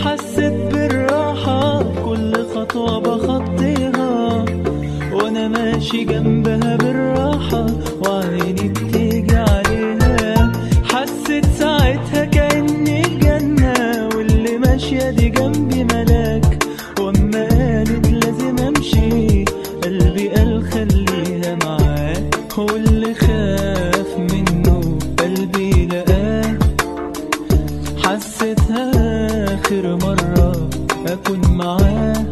حسيت بالراحة كل خطوة بخطيها وانا ماشي جنبها بالراحة وعيني بتيجي عليها حسيت ساعتها كأني في جنة واللي ماشية دي جنبي ملاك واما قالت لازم امشي قلبي قال خليها معاك واللي خاف منه قلبي لقاه حسيتها آخر مرة أكون معاه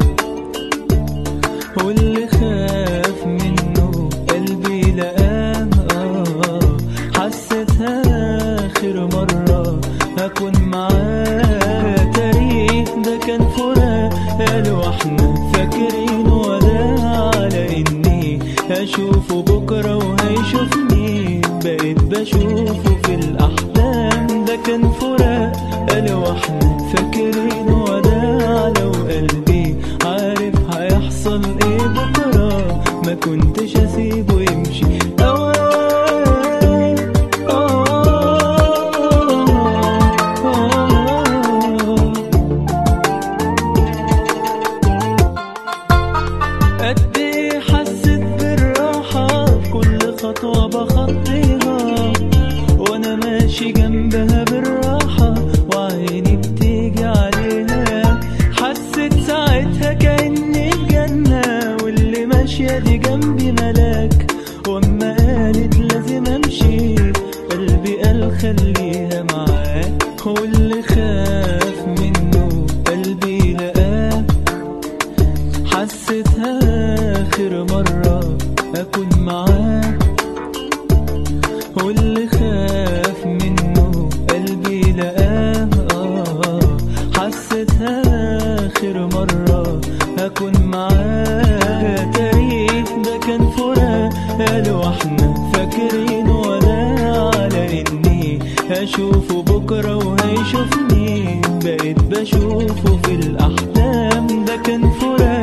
واللي خاف منه قلبي لقاه آه حسيتها آخر مرة أكون معاه تاريخ ده كان فراق قالوا احنا فاكرين وداع على إني هشوفه بكرة وهيشوفني بقيت بشوفه في الأحلام ده كان فراق قالوا احنا فاكرين وداع لو قلبي عارف هيحصل ايه بكرة ما كنتش اسيبه يمشي أوام آه قد ايه حسيت بالراحة في كل خطوة بخطيها وانا ماشي جنبها بالراحة وعيني بتيجي عليها حسيت ساعتها كأني في جنة واللي ماشية دي جنبي ملاك واما قالت لازم امشي قلبي قال خليها معاك واللي خاف منه قلبي لقاه حسيتها آخر مرة أكون معاه واللي خاف منه قلبي لقاه آه حسيتها آخر مرة أكون معاه تاريخ ده كان فراق قالوا احنا فاكرين وداع على إني هشوفه بكرة وهيشوفني بقيت بشوفه في الأحلام ده كان فراق